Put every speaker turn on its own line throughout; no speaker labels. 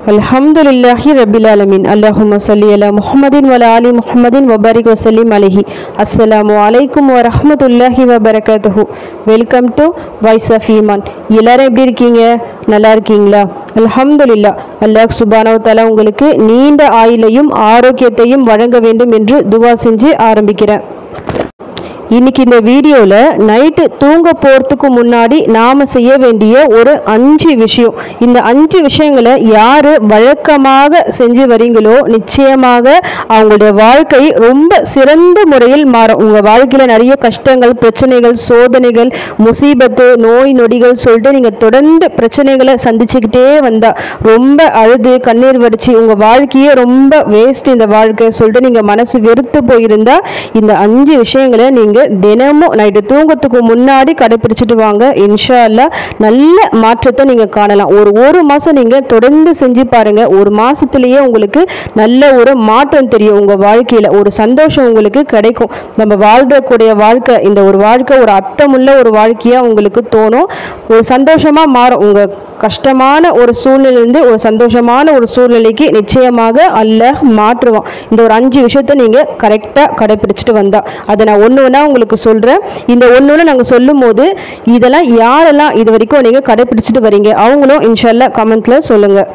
الحمد لله رب العالمين اللهم صل على محمد وعلى آل محمد وبارك وسلم عليه السلام عليكم ورحمة الله وبركاته welcome to voice of ஈமான் எல்லாரும் எப்படி இருக்கீங்க நல்லா இருக்கீங்களா அல்ஹம்துலில்லா அல்லாஹ் சுபானவ தஆலா உங்களுக்கு நீண்ட ஆயுளையும் ஆரோக்கியத்தையும் வழங்க வேண்டும் என்று துவா செஞ்சு ஆரம்பிக்கிறேன் இன்னைக்கு இந்த வீடியோவில் நைட்டு தூங்க போகிறதுக்கு முன்னாடி நாம் செய்ய வேண்டிய ஒரு அஞ்சு விஷயம் இந்த அஞ்சு விஷயங்களை யார் வழக்கமாக செஞ்சு வரீங்களோ நிச்சயமாக அவங்களுடைய வாழ்க்கை ரொம்ப சிறந்த முறையில் மாறும் உங்கள் வாழ்க்கையில் நிறைய கஷ்டங்கள் பிரச்சனைகள் சோதனைகள் முசீபத்து நோய் நொடிகள் சொல்லிட்டு நீங்கள் தொடர்ந்து பிரச்சனைகளை சந்திச்சுக்கிட்டே வந்தா ரொம்ப அழுது கண்ணீர் வடிச்சு உங்கள் வாழ்க்கையே ரொம்ப வேஸ்ட் இந்த வாழ்க்கை சொல்லிட்டு நீங்கள் மனசு வெறுத்து போயிருந்தா இந்த அஞ்சு விஷயங்களை நீங்கள் தினமும் நைட்டு தூங்கத்துக்கு முன்னாடி கடைப்பிடிச்சிட்டு வாங்க இன்ஷா அல்லாஹ் நல்ல மாற்றத்தை நீங்கள் காணலாம் ஒரு ஒரு மாதம் நீங்கள் தொடர்ந்து செஞ்சு பாருங்க ஒரு மாசத்திலேயே உங்களுக்கு நல்ல ஒரு மாற்றம் தெரியும் உங்கள் வாழ்க்கையில் ஒரு சந்தோஷம் உங்களுக்கு கிடைக்கும் நம்ம வாழ்றக்கூடிய வாழ்க்கை இந்த ஒரு வாழ்க்கை ஒரு அர்த்தமுள்ள ஒரு வாழ்க்கையாக உங்களுக்கு தோணும் ஒரு சந்தோஷமாக மாறும் உங்கள் கஷ்டமான ஒரு சூழ்நிலையிலிருந்து ஒரு சந்தோஷமான ஒரு சூழ்நிலைக்கு நிச்சயமாக அல்லாஹ் மாற்றுவான் இந்த ஒரு அஞ்சு விஷயத்த நீங்கள் கரெக்டாக கடைப்பிடிச்சிட்டு வந்தா அதை நான் ஒன்று ஒன்றா உங்களுக்கு சொல்கிறேன் இந்த ஒன்று ஒன்று நாங்கள் சொல்லும் போது இதெல்லாம் யாரெல்லாம் இது வரைக்கும் நீங்கள் கடைப்பிடிச்சிட்டு வரீங்க அவங்களும் இன்ஷால்லா கமெண்ட்டில் சொல்லுங்கள்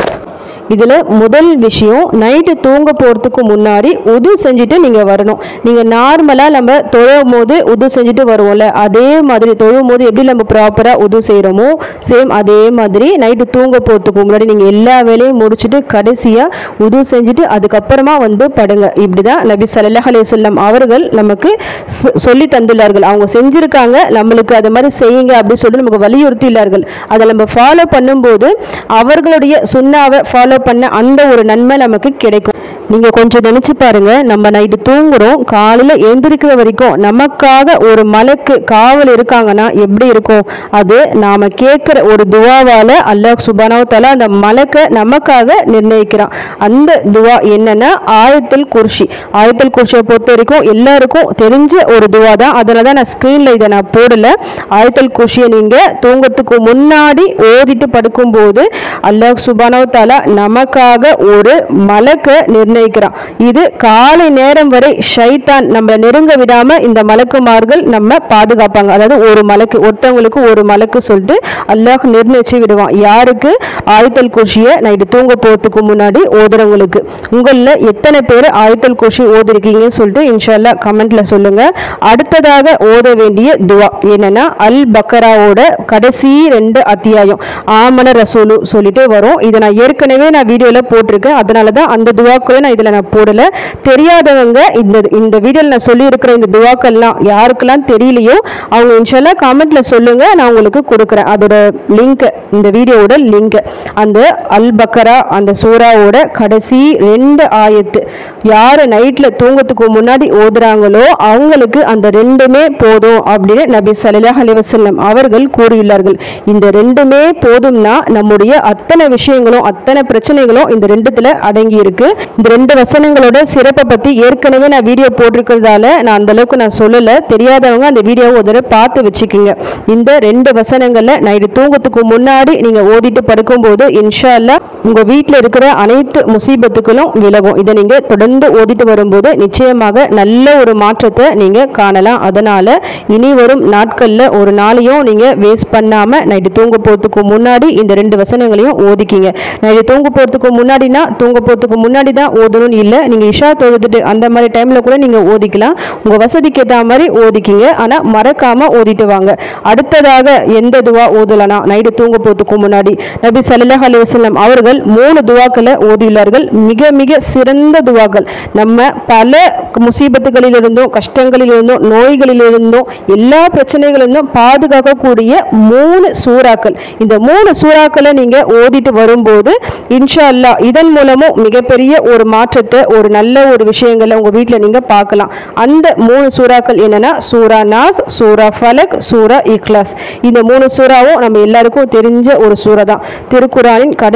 இதில் முதல் விஷயம் நைட்டு தூங்க போகிறதுக்கு முன்னாடி உது செஞ்சுட்டு நீங்கள் வரணும் நீங்கள் நார்மலாக நம்ம தொழும் போது உது செஞ்சுட்டு வருவோம்ல அதே மாதிரி தொழும் போது எப்படி நம்ம ப்ராப்பராக உது செய்கிறோமோ சேம் அதே மாதிரி நைட்டு தூங்க போகிறதுக்கு முன்னாடி நீங்கள் எல்லா வேலையும் முடிச்சுட்டு கடைசியாக உது செஞ்சுட்டு அதுக்கப்புறமா வந்து படுங்க இப்படி தான் நபி சல்லாஹ் அலையம் அவர்கள் நமக்கு சொ- சொல்லி தந்துள்ளார்கள் அவங்க செஞ்சுருக்காங்க நம்மளுக்கு அது மாதிரி செய்யுங்க அப்படின்னு சொல்லி நமக்கு வலியுறுத்தியுள்ளார்கள் அதை நம்ம ஃபாலோ பண்ணும்போது அவர்களுடைய சுண்ணாவை ஃபாலோ பண்ண அந்த ஒரு நன்மை நமக்கு கிடைக்கும் நீங்க கொஞ்சம் நினைச்சு பாருங்க நம்ம நைட்டு தூங்குறோம் காலையில எந்திரிக்கிற வரைக்கும் நமக்காக ஒரு மலைக்கு காவல் இருக்காங்கன்னா எப்படி இருக்கும் அது நாம கேட்கிற ஒரு துவாவால அல்லாஹ் சுபானாவ தஆலா அந்த மலக்கை நமக்காக நிர்ணயிக்கிறான் அந்த துவா என்னன்னா ஆயத்துல் குர்ஷி ஆயத்துல் குர்ஷியை பொறுத்த வரைக்கும் எல்லாருக்கும் தெரிஞ்ச ஒரு துவா தான் அதனால தான் நான் ஸ்க்ரீனில் இதை நான் போடல ஆயத்துல் குர்ஷியை நீங்கள் தூங்கத்துக்கு முன்னாடி ஓதிட்டு படுக்கும்போது அல்லாஹ் சுபானவ தஆலா நமக்காக ஒரு மலக்கை நிர்ணயிக்கிறான் இது காலை நேரம் வரை ஷைத்தான் நம்ம நெருங்க விடாம இந்த மலக்குமார்கள் நம்ம பாதுகாப்பாங்க அதாவது ஒரு மலக்கு ஒருத்தவங்களுக்கு ஒரு மலக்கு சொல்லிட்டு அல்லாஹ் நிர்ணயிச்சு விடுவான் யாருக்கு ஆயத்தல் குஷியை நைட்டு தூங்க போகிறதுக்கு முன்னாடி ஓதுறவங்களுக்கு உங்களில் எத்தனை பேர் ஆயத்தல் குஷி ஓதிருக்கீங்கன்னு சொல்லிட்டு இன்ஷால்லா கமெண்ட்ல சொல்லுங்க அடுத்ததாக ஓத வேண்டிய துவா என்னன்னா அல் பக்கராவோட கடைசி ரெண்டு அத்தியாயம் ஆமன ரசூலு சொல்லிட்டு வரும் இதை நான் ஏற்கனவே நான் வீடியோவில் போட்டிருக்கேன் அதனால தான் அந்த துவாக்களை நான் இதில் நான் போடல தெரியாதவங்க இந்த இந்த வீடியோவில் நான் சொல்லியிருக்கிற இந்த துவாக்கள்லாம் யாருக்கெல்லாம் தெரியலையோ அவங்க இன்ஷால்லா கமெண்ட்ல சொல்லுங்க நான் உங்களுக்கு கொடுக்குறேன் அதோட லிங்க் இந்த வீடியோவோட லிங்க் அந்த அல் பக்கரா அந்த சூறாவோட கடைசி ரெண்டு ஆயத்து யார் நைட்டில் தூங்கத்துக்கு முன்னாடி ஓதுறாங்களோ அவங்களுக்கு அந்த ரெண்டுமே போதும் அப்படின்னு நபி ஸல்லல்லாஹு அலைஹி வஸல்லம் அவர்கள் கூறியுள்ளார்கள் இந்த ரெண்டுமே போதும்னா நம்முடைய அத்தனை விஷயங்களும் அத்தனை பிரச்சனைகளும் இந்த ரெண்டுத்துல அடங்கி இருக்கு இந்த ரெண்டு வசனங்களோட சிறப்பை பத்தி ஏற்கனவே நான் வீடியோ போட்டிருக்கிறதால நான் அந்த அளவுக்கு நான் சொல்லல தெரியாதவங்க அந்த வீடியோவை ஒரு தடவை பார்த்து வச்சுக்கோங்க இந்த ரெண்டு வசனங்கள்ல நைட்டு தூங்கத்துக்கு முன்னாடி நீங்க ஓதிட்டு படுக்கும்போது இன்ஷா அல்லாஹ் உங்க வீட்டில் இருக்கிற அனைத்து முசீபத்துக்களும் விலகும் இதை நீங்க தொடர்ந்து ஓதிட்டு வரும்போது நிச்சயமாக நல்ல ஒரு மாற்றத்தை நீங்க காணலாம் அதனால இனி வரும் நாட்கள்ல ஒரு நாளையும் நீங்க வேஸ்ட் பண்ணாம நைட்டு தூங்க போறதுக்கு முன்னாடி இந்த ரெண்டு வசனங்களையும் ஓதிக்கிங்க நைட்டு தூங்க போறதுக்கு முன்னாடினா தூங்க போறதுக்கு முன்னாடி தான் ஓதணும்னு இல்லை நீங்க இஷா தொழுதுட்டு அந்த மாதிரி டைம்ல கூட நீங்க ஓதிக்கலாம் உங்க வசதிக்கு ஏற்ற மாதிரி ஓதிக்கிங்க ஆனா மறக்காம ஓதிட்டு வாங்க அடுத்ததாக எந்த துவா ஓதலனா நைட்டு தூங்க போறதுக்கு முன்னாடி நபி ஸல்லல்லாஹு அலைஹி வஸல்லம் அவர்கள் மூணு துவாக்களை ஓதியுள்ளார்கள் மிக மிக சிறந்த துவாக்கள் நம்ம பல முசீபத்துகளிலிருந்தும் கஷ்டங்களிலிருந்தும் நோய்களிலிருந்தும் எல்லா பிரச்சனைகளிலிருந்தும் பாதுகாக்கக்கூடிய மூணு சூறாக்கள் இந்த மூணு சூறாக்களை நீங்க ஓதிட்டு வரும்போது இன்ஷா அல்லாஹ் இதன் மூலமும் மிகப்பெரிய ஒரு மாற்றத்தை ஒரு நல்ல ஒரு விஷயங்களை உங்க வீட்டில் நீங்க பார்க்கலாம் அந்த மூணு சூறாக்கள் என்னன்னா சூரா நாஸ் சூரா ஃபலக் சூரா இக்லாஸ் இந்த மூணு சூறாவும் நம்ம எல்லாருக்கும் தெரிஞ்ச ஒரு சூறா தான் திருக்குறானின் கடைசி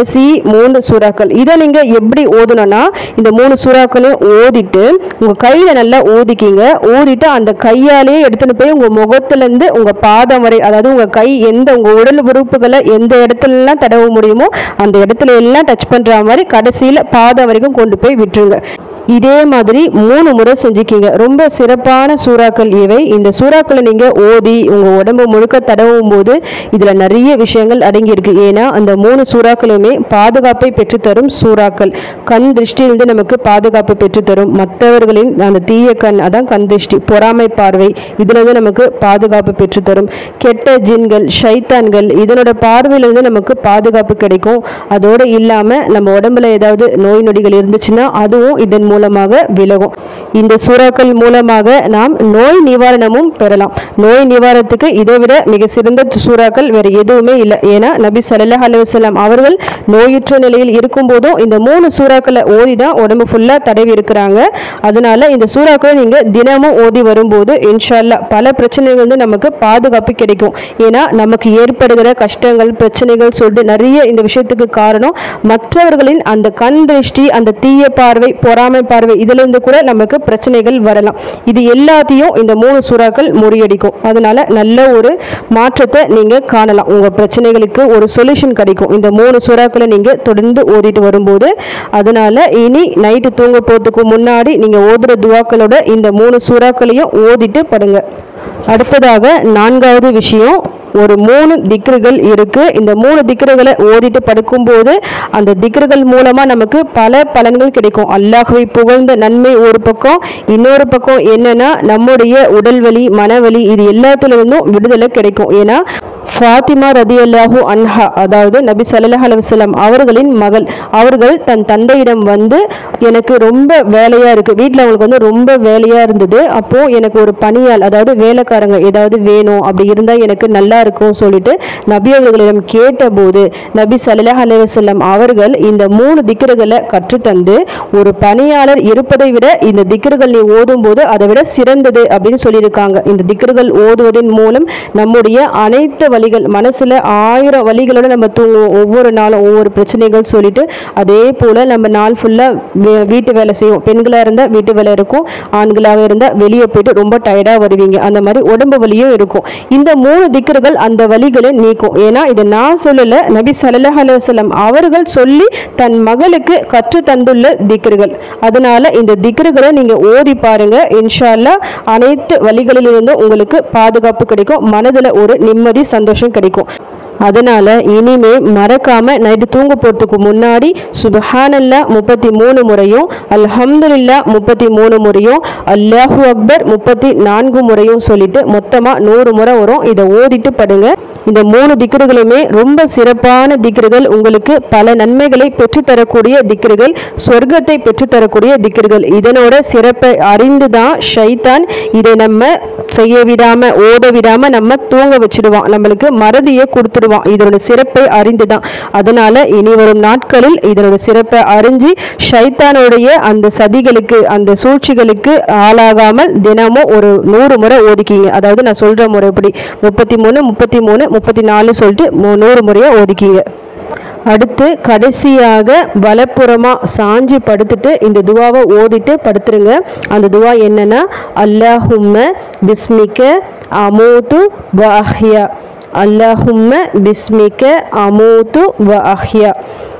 மூணு சூறாக்கள் இதை நீங்கள் எப்படி ஓதணும்னா இந்த மூணு சூறாக்களையும் ஓதிட்டு உங்கள் கையில் நல்லா ஊதிக்கிங்க ஊதிட்டு அந்த கையாலேயே எடுத்துன்னு போய் உங்கள் முகத்துலேருந்து உங்கள் பாதம் வரை அதாவது உங்கள் கை எந்த உங்கள் உடல் உறுப்புகளை எந்த இடத்துலலாம் தடவ முடியுமோ அந்த இடத்துல எல்லாம் டச் பண்ணுற மாதிரி கடைசியில் பாதம் வரைக்கும் கொண்டு போய் விட்டுருங்க இதே மாதிரி மூணு முறை செஞ்சுக்கிங்க ரொம்ப சிறப்பான சூறாக்கள் இவை இந்த சூறாக்களை நீங்கள் ஓதி உங்கள் உடம்பு முழுக்க தடவும் போது இதில் நிறைய விஷயங்கள் அடங்கியிருக்கு ஏன்னா அந்த மூணு சூறாக்களுமே பாதுகாப்பை பெற்றுத்தரும் சூறாக்கள் கண் திருஷ்டியிலிருந்து நமக்கு பாதுகாப்பு பெற்றுத்தரும் மற்றவர்களின் அந்த தீய கண் அதான் கண் திருஷ்டி பொறாமை பார்வை இதிலிருந்து நமக்கு பாதுகாப்பு பெற்றுத்தரும் கெட்ட ஜின்கள் ஷைத்தான்கள் இதனோட பார்வையிலிருந்து நமக்கு பாதுகாப்பு கிடைக்கும் அதோடு இல்லாமல் நம்ம உடம்புல ஏதாவது நோய் நொடிகள் இருந்துச்சுன்னா அதுவும் இதன் மூலமாக விலகும் இந்த சூறாக்கள் மூலமாக நாம் நோய் நிவாரணமும் பெறலாம் நோய் நிவாரணத்துக்கு இதை விட மிக சிறந்த சூறாக்கள் வேறு எதுவுமே இல்லை ஏன்னா நபி ஸல்லல்லாஹு அலைஹி வஸல்லம் அவர்கள் நோயுற்ற நிலையில் இருக்கும்போதும் இந்த மூணு சூறாக்களை ஓதி தான் உடம்பு ஃபுல்லாக தடவி இருக்கிறாங்க அதனால இந்த சூறாக்களை நீங்கள் தினமும் ஓதி வரும்போது இன்ஷால்லா பல பிரச்சனைகள் வந்து நமக்கு பாதுகாப்பு கிடைக்கும் ஏன்னா நமக்கு ஏற்படுகிற கஷ்டங்கள் பிரச்சனைகள் சொல்லிட்டு நிறைய இந்த விஷயத்துக்கு காரணம் மற்றவர்களின் அந்த கண் திருஷ்டி அந்த தீய பார்வை பொறாமை பார்வை இதிலிருந்து கூட நமக்கு பிரச்சனைகள் வரலாம் இது எல்லாத்தையும் இந்த மூணு சூறாக்கள் முறியடிக்கும் அதனால நல்ல ஒரு மாற்றத்தை நீங்கள் காணலாம் உங்கள் பிரச்சனைகளுக்கு ஒரு சொல்யூஷன் கிடைக்கும் இந்த மூணு சூறாக்களை நீங்கள் தொடர்ந்து ஓதிட்டு வரும்போது அதனால இனி நைட்டு தூங்க போகிறதுக்கு முன்னாடி நீங்கள் ஓதுற துவாக்களோட இந்த மூணு சூறாக்களையும் ஓதிட்டு படுங்க அடுத்ததாக நான்காவது விஷயம் ஒரு மூணு திக்ருகள் இருக்கு இந்த மூணு திக்ருகளை ஓதிட்டு படுக்கும்போது அந்த திக்ருகள் மூலமா நமக்கு பல பலன்கள் கிடைக்கும் அல்லாஹ்வை புகழ்ந்த நன்மை ஒரு பக்கம் இன்னொரு பக்கம் என்னன்னா நம்முடைய உடல் வலி மனவலி இது எல்லாத்துல இருந்தும் விடுதலை கிடைக்கும் ஏன்னா ஃபாத்திமா ரதி அல்லாஹூ அன்ஹா அதாவது நபி ஸல்லல்லாஹு அலைஹி வஸல்லம் அவர்களின் மகள் அவர்கள் தன் தந்தையிடம் வந்து எனக்கு ரொம்ப வேலையாக இருக்குது வீட்டில் அவங்களுக்கு வந்து ரொம்ப வேலையாக இருந்தது அப்போது எனக்கு ஒரு பணியாள் அதாவது வேலைக்காரங்க ஏதாவது வேணும் அப்படி இருந்தால் எனக்கு நல்லா இருக்கும் சொல்லிட்டு நபி அவர்களிடம் கேட்டபோது நபி ஸல்லல்லாஹு அலைஹி வஸல்லம் அவர்கள் இந்த மூணு திக்ருகளை கற்றுத்தந்து ஒரு பணியாளர் இருப்பதை விட இந்த திக்ருகள் நீ ஓதும்போது அதை விட சிறந்தது அப்படின்னு சொல்லியிருக்காங்க இந்த திக்ருகள் ஓதுவதன் மூலம் நம்முடைய அனைத்து வழிகள் மனசுல ஆயிரம் வழிகளோட நம்ம தூங்குவோம் ஒவ்வொரு நாளும் ஒவ்வொரு பிரச்சனைகள் சொல்லிட்டு அதே போல நம்ம நாள் ஃபுல்லா வீட்டு வேலை செய்வோம் பெண்களாக இருந்தால் வீட்டு வேலை இருக்கும் ஆண்களாக இருந்தால் வெளியே போயிட்டு ரொம்ப டயர்டாக வருவீங்க அந்த மாதிரி உடம்பு வலியும் இருக்கும் இந்த மூணு திக்ருகள் அந்த வலிகளை நீக்கும் ஏன்னா இதை நான் சொல்லலை நபி ஸல்லல்லாஹு அலைஹி வஸல்லம் அவர்கள் சொல்லி தன் மகளுக்கு கற்று தந்துள்ள திக்ருகள் அதனால இந்த திக்ருகளை நீங்க ஓதி பாருங்க இன்ஷா அல்லாஹ் அனைத்து வழிகளிலிருந்தும் உங்களுக்கு பாதுகாப்பு கிடைக்கும் மனதுல ஒரு நிம்மதி சந்தோஷம் கிடைக்கும் அதனால இனிமே மறக்காம நைட்டு தூங்க போறதுக்கு முன்னாடி சுபஹானல்லா முப்பத்தி மூணு முறையும் அல்ஹம்துலில்லா முப்பத்தி மூணு முறையும் அல்லாஹு அக்பர் முப்பத்தி நான்கு முறையும் சொல்லிட்டு மொத்தமா நூறு முறை வரும் இதை ஓதிட்டு படுங்க இந்த மூணு திக்ருகளுமே ரொம்ப சிறப்பான திக்ருகள் உங்களுக்கு பல நன்மைகளை பெற்றுத்தரக்கூடிய திக்ருகள் சொர்க்கத்தை பெற்றுத்தரக்கூடிய திக்ருகள் இதனோட சிறப்பை அறிந்து தான் ஷைத்தான் இதை நம்ம செய்ய விடாம ஓத விடாம நம்ம தூங்க வச்சிடுவான் நம்மளுக்கு மறதியை கொடுத்துடுவான் இதனோட சிறப்பை அறிந்து தான் அதனால இனி வரும் நாட்களில் இதனோட சிறப்பை அறிஞ்சு ஷைத்தானுடைய அந்த சதிகளுக்கு அந்த சூழ்ச்சிகளுக்கு ஆளாகாமல் தினமும் ஒரு நூறு முறை ஓதிக்கிங்க அதாவது நான் சொல்ற முறைப்படி முப்பத்தி மூணு முப்பத்தி மூணு முப்பத்தி நாலு சொல்லிட்டு மூ- நூறு முறையை ஓதிக்கிங்க அடுத்து கடைசியாக வலப்புறமா சாஞ்சி படுத்துட்டு இந்த துவாவை ஓதிட்டு படுத்துருங்க அந்த துவா என்னன்னா அல்லாஹும்ம பிஸ்மிக்க அமூத்து வ அஹ்யா அல்லாஹும்ம பிஸ்மிக்க அமூத்து வ அஹ்யா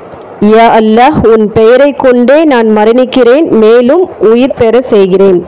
யா அல்லாஹ் உன் பெயரை கொண்டே நான் மரணிக்கிறேன் மேலும் உயிர் பெற செய்கிறேன்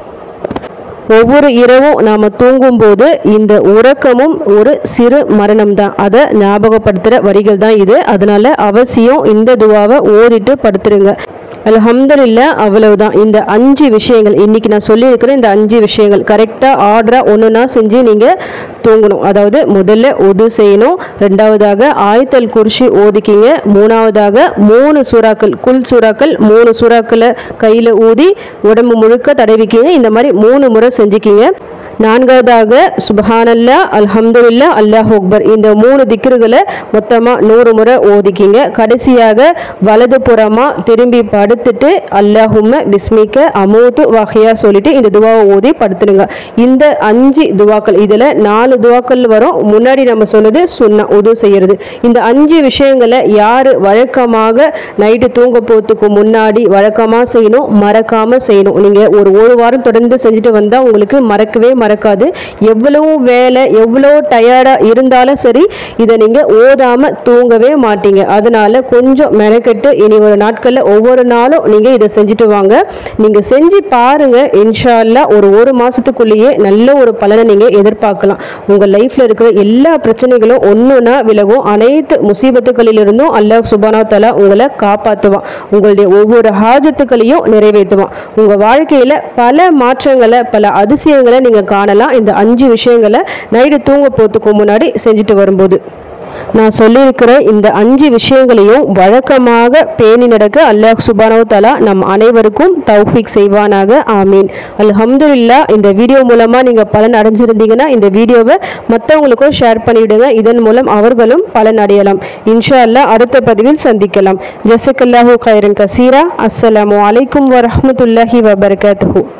ஒவ்வொரு இரவும் நாம் தூங்கும்போது இந்த உறக்கமும் ஒரு சிறு மரணம் தான் அதை ஞாபகப்படுத்துகிற வரிகள் தான் இது அதனால அவசியம் இந்த துவாவை ஓதிட்டு படுத்துருங்க அல்ஹம்துலில்லா அவ்வளவுதான் இந்த அஞ்சு விஷயங்கள் இன்னைக்கு நான் சொல்லியிருக்கிற இந்த அஞ்சு விஷயங்கள் கரெக்டாக ஆர்டராக ஒன்றுனா செஞ்சு நீங்கள் தூங்கணும் அதாவது முதல்ல உது செய்யணும் ரெண்டாவதாக ஆயத்தல் குர்ஷி ஓதிக்கிங்க மூணாவதாக மூணு சூறாக்கள் குல் சூறாக்கள் மூணு சூறாக்களை கையில் ஊதி உடம்பு முழுக்க தடவிக்கிங்க இந்த மாதிரி மூணு முறை செஞ்சுக்கிங்க நான்காவதாக சுபஹானல்லா அல்ஹம்துலில்லா அல்லாஹ் அக்பர் இந்த மூணு திக்ருகளை மொத்தமாக நூறு முறை ஓதிக்கிங்க கடைசியாக வலது புறமாக திரும்பி படுத்துட்டு அல்லாஹும்ம பிஸ்மிக்க அமூத்து வகையா சொல்லிட்டு இந்த துவாவை ஓதி படுத்துடுங்க இந்த அஞ்சு துவாக்கள் இதில் நாலு துவாக்கள் வரும் முன்னாடி நம்ம சொன்னது சுண்ணா உது செய்யறது இந்த அஞ்சு விஷயங்களை யார் வழக்கமாக நைட்டு தூங்க போகிறதுக்கு முன்னாடி வழக்கமாக செய்யணும் மறக்காமல் செய்யணும் நீங்கள் ஒரு ஒரு வாரம் தொடர்ந்து செஞ்சுட்டு வந்தால் உங்களுக்கு மறக்கவே மறக்காது எவ்வளவு வேலை எவ்வளோ டயர்டாக இருந்தாலும் சரி இதை நீங்கள் ஓதாமல் தூங்கவே மாட்டீங்க அதனால கொஞ்சம் மெனக்கெட்டு இனி ஒரு நாட்களில் ஒவ்வொரு நாளும் நீங்கள் இதை செஞ்சுட்டு வாங்க நீங்கள் செஞ்சு பாருங்க இன்ஷா அல்லாஹ் ஒரு ஒரு மாதத்துக்குள்ளேயே நல்ல ஒரு பலனை நீங்கள் எதிர்பார்க்கலாம் உங்கள் லைஃப்பில் இருக்கிற எல்லா பிரச்சனைகளும் ஒன்றுனா விலகும் அனைத்து முசீபத்துகளிலிருந்தும் அல்லாஹ் சுபானா தலா உங்களை காப்பாற்றுவான் உங்களுடைய ஒவ்வொரு ஹாஜத்துக்களையும் நிறைவேற்றுவான் உங்கள் வாழ்க்கையில் பல மாற்றங்களை பல அதிசயங்களை நீங்கள் காணலாம் இந்த அஞ்சு விஷயங்களை நைட்டு தூங்க போகிறதுக்கு முன்னாடி செஞ்சுட்டு வரும்போது நான் சொல்லியிருக்கிற இந்த அஞ்சு விஷயங்களையும் வழக்கமாக பேணி நடக்க அல்லாஹ் சுபானவு தலா நம் அனைவருக்கும் தௌஃபிக் செய்வானாக ஆமீன் அல்ஹம்துலில்லா இந்த வீடியோ மூலமாக நீங்கள் பலன் அடைஞ்சிருந்தீங்கன்னா இந்த வீடியோவை மற்றவங்களுக்கும் ஷேர் பண்ணிவிடுங்க இதன் மூலம் அவர்களும் பலன் அடையலாம் இன்ஷா அல்லாஹ் அடுத்த பதிவில் சந்திக்கலாம் ஜசக்கல்லாஹூ கைரன் கசீரா அஸ்ஸலாமு அலைக்கும் வரஹ்மத்துல்லாஹி வபரகாத்துஹூ